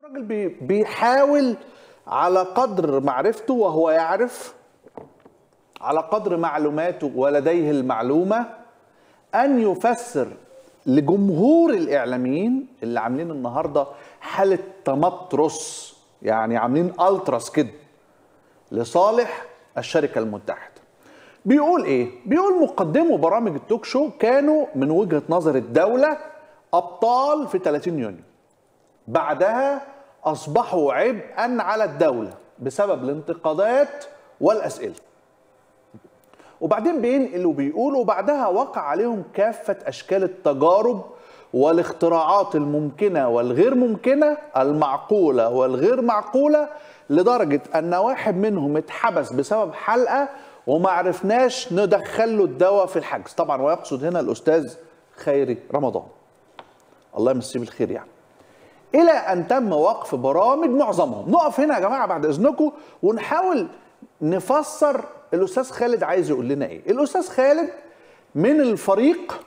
الراجل بي- بيحاول على قدر معرفته وهو يعرف على قدر معلوماته ولديه المعلومة أن يفسر لجمهور الإعلاميين اللي عاملين النهاردة حالة تمطرس يعني عاملين ألتراس كده لصالح الشركة المتحدة بيقول ايه؟ بيقول مقدمو برامج التوك شو كانوا من وجهة نظر الدولة أبطال في 30 يونيو بعدها أصبحوا عبئا على الدولة بسبب الانتقادات والأسئلة وبعدين بينقل وبيقول وبعدها وقع عليهم كافة أشكال التجارب والاختراعات الممكنة والغير ممكنة المعقولة والغير معقولة لدرجة أن واحد منهم اتحبس بسبب حلقة وما عرفناش ندخل له الدواء في الحجز طبعا ويقصد هنا الأستاذ خيري رمضان الله يمسيه بالخير يعني الى ان تم وقف برامج معظمهم نقف هنا يا جماعه بعد اذنكم ونحاول نفسر الاستاذ خالد عايز يقول لنا ايه الاستاذ خالد من الفريق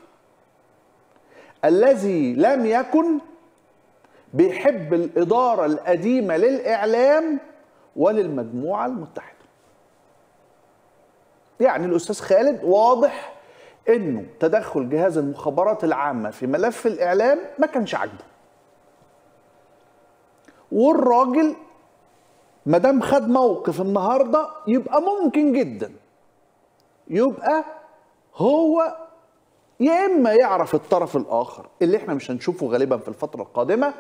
الذي لم يكن بيحب الاداره القديمه للاعلام وللمجموعه المتحده يعني الاستاذ خالد واضح انه تدخل جهاز المخابرات العامه في ملف الاعلام ما كانش عاجبه والراجل ما دام خد موقف النهارده يبقى ممكن جدا يبقى هو يا اما يعرف الطرف الاخر اللي احنا مش هنشوفه غالبا في الفتره القادمه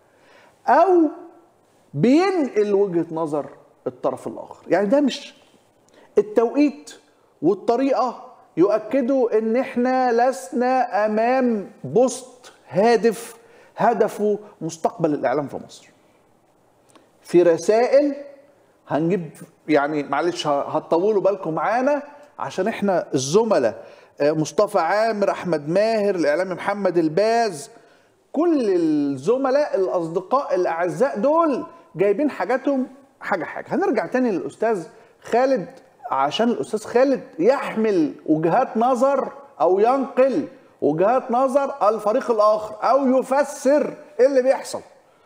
او بينقل وجهه نظر الطرف الاخر يعني ده مش التوقيت والطريقه يؤكدوا ان احنا لسنا امام بوست هادف هدفه مستقبل الاعلام في مصر في رسائل هنجيب يعني معلش هتطولوا بالكم معانا عشان احنا الزملاء آه، مصطفى عامر احمد ماهر الاعلامي محمد الباز كل الزملاء الاصدقاء الاعزاء دول جايبين حاجاتهم حاجه حاجه هنرجع تاني للاستاذ خالد عشان الاستاذ خالد يحمل وجهات نظر او ينقل وجهات نظر الفريق الاخر او يفسر ايه اللي بيحصل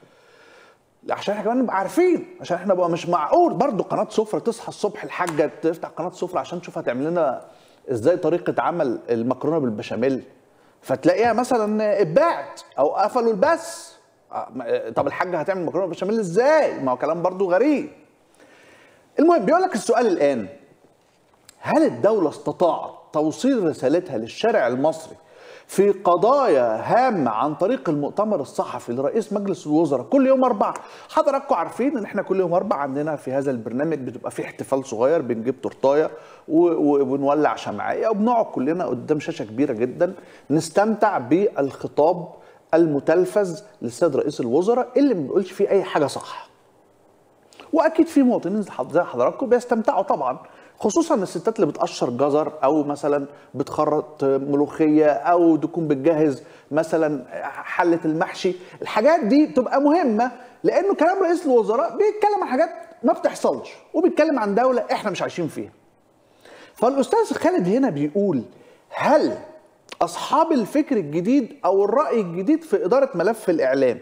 عشان احنا كمان نبقى عارفين عشان احنا بقى مش معقول برضو قناه سفره تصحى الصبح الحاجه تفتح قناه سفره عشان تشوف هتعمل لنا ازاي طريقه عمل المكرونه بالبشاميل فتلاقيها مثلا اتباعت او قفلوا البث آه، ما- طب الحاجه هتعمل مكرونه بالبشاميل ازاي؟ ما هو كلام برضو غريب. المهم بيقول لك السؤال الان هل الدوله استطاعت توصيل رسالتها للشارع المصري في قضايا هامة عن طريق المؤتمر الصحفي لرئيس مجلس الوزراء كل يوم أربعة حضراتكم عارفين إن إحنا كل يوم أربعة عندنا في هذا البرنامج بتبقى فيه احتفال صغير بنجيب تورتاية و- و- وبنولع شمعية وبنقعد كلنا قدام شاشة كبيرة جدا نستمتع بالخطاب المتلفز للسيد رئيس الوزراء اللي ما بيقولش فيه أي حاجة صح واكيد في مواطنين زي حضراتكم بيستمتعوا طبعا خصوصا الستات اللي بتقشر جزر او مثلا بتخرط ملوخيه او تكون بتجهز مثلا حله المحشي الحاجات دي بتبقى مهمه لانه كلام رئيس الوزراء بيتكلم عن حاجات ما بتحصلش وبيتكلم عن دوله احنا مش عايشين فيها فالاستاذ خالد هنا بيقول هل اصحاب الفكر الجديد او الراي الجديد في اداره ملف الاعلام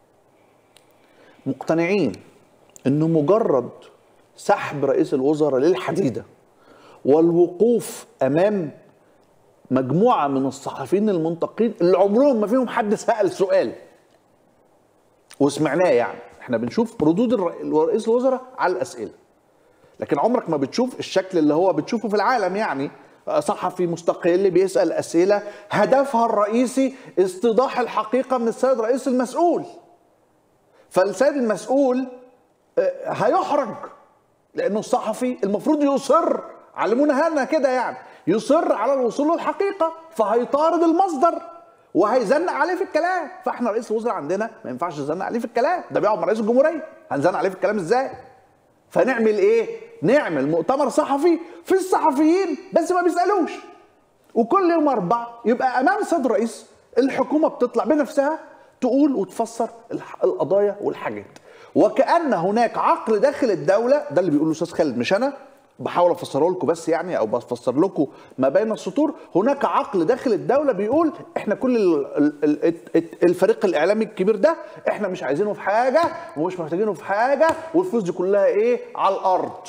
مقتنعين انه مجرد سحب رئيس الوزراء للحديده والوقوف امام مجموعه من الصحفيين المنتقين اللي عمرهم ما فيهم حد سال سؤال وسمعناه يعني احنا بنشوف ردود الر- رئيس الوزراء على الاسئله لكن عمرك ما بتشوف الشكل اللي هو بتشوفه في العالم يعني صحفي مستقل بيسال اسئله هدفها الرئيسي استيضاح الحقيقه من السيد رئيس المسؤول فالسيد المسؤول آه، هيحرج لانه الصحفي المفروض يصر علمونا هنا كده يعني يصر على الوصول للحقيقه فهيطارد المصدر وهيزنق عليه في الكلام فاحنا رئيس الوزراء عندنا ما ينفعش نزنق عليه في الكلام ده بيقعد مع رئيس الجمهوريه هنزنق عليه في الكلام ازاي فنعمل ايه نعمل مؤتمر صحفي في الصحفيين بس ما بيسالوش وكل يوم اربع يبقى امام سيد رئيس الحكومه بتطلع بنفسها تقول وتفسر الح- القضايا والحاجات وكان هناك عقل داخل الدوله ده اللي بيقوله الاستاذ خالد مش انا بحاول افسره لكم بس يعني او بفسر لكم ما بين السطور هناك عقل داخل الدوله بيقول احنا كل ال- ال- ال- الفريق الاعلامي الكبير ده احنا مش عايزينه في حاجه ومش محتاجينه في حاجه والفلوس دي كلها ايه على الارض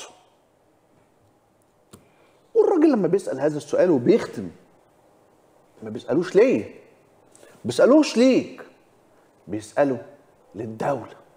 والراجل لما بيسال هذا السؤال وبيختم ما بيسالوش ليه بيسالوش ليك بيسالوا للدوله